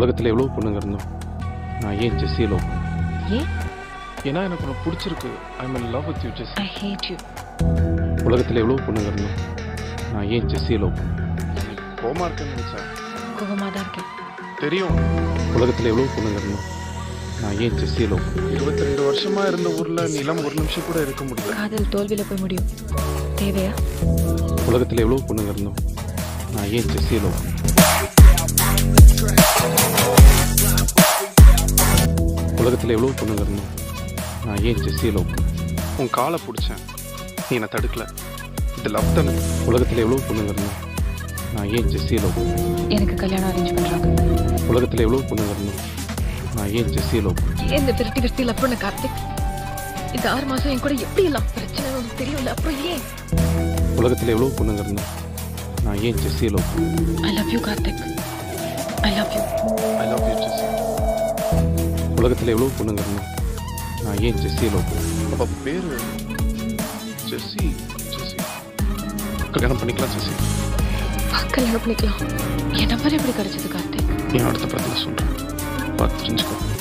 உலகத்தில் எவ்வளோ பொண்ணுங்க இருந்தோம் நான் ஏன் ஜெஸ்ஸியை லவ் ஏன் ஏன்னா எனக்கு உனக்கு பிடிச்சிருக்கு I mean love with you Jess I hate you உலகத்தில் எவ்வளோ பொண்ணுங்க இருந்தோம் நான் ஏன் ஜெஸ்ஸியை லவ் கோமா இருக்கேன்னு நினச்சேன் கோபமாக தான் இருக்கேன் தெரியும் உலகத்தில் எவ்வளோ பொண்ணுங்க இருந்தோம் நான் ஏன் ஜெஸ்ஸியை லவ் இருபத்தி ரெண்டு வருஷமா இருந்த ஊர்ல நிலம் ஒரு நிமிஷம் கூட இருக்க முடியல காதல் தோல்வியில் போய் முடியும் தேவையா உலகத்தில் எவ்வளோ பொண்ணுங்க இருந்தோம் நான் ஏன் ஜெஸ்ஸியை லவ் உலகத்தில் எவ்வளோ பொண்ணுங்க இருந்தோம் நான் ஏன் ஜெஸ்ஸியை லவ் உன் காலை பிடிச்சேன் நீ என்னை தடுக்கல இது லவ் தானே உலகத்தில் எவ்வளோ பொண்ணுங்க இருந்தோம் நான் ஏன் ஜெஸ்ஸியை லவ் எனக்கு கல்யாணம் அரேஞ்ச் பண்ணுறாங்க உலகத்தில் எவ்வளோ பொண்ணுங்க இருந்தோம் நான் ஏன் ஜெஸ்ஸியை லவ் ஏன் இந்த திருட்டி விருத்தி லவ் பண்ண கார்த்திக் இந்த ஆறு மாசம் என் கூட எப்படி எல்லாம் பிரச்சனை உனக்கு தெரியல அப்புறம் ஏன் உலகத்தில் எவ்வளோ பொண்ணுங்க இருந்தோம் நான் ஏன் ஜெஸ்ஸியை love I love you Karthik I love you I love you Jessie உலகத்தில் எவ்வளோ பொண்ணுங்க இருந்தோம் நான் ஏன் ஜெஸ்ஸியை லவ் அப்போ பேர் ஜெஸ்ஸி ஜெஸ்ஸி கல்யாணம் பண்ணிக்கலாம் ஜெஸ்ஸி கல்யாணம் பண்ணிக்கலாம் என் நம்பர் எப்படி கிடைச்சது கார்த்திக் என் அடுத்த படத்தில் சொல்கிறேன் பார்த்து தெரிஞ்சுக்கோ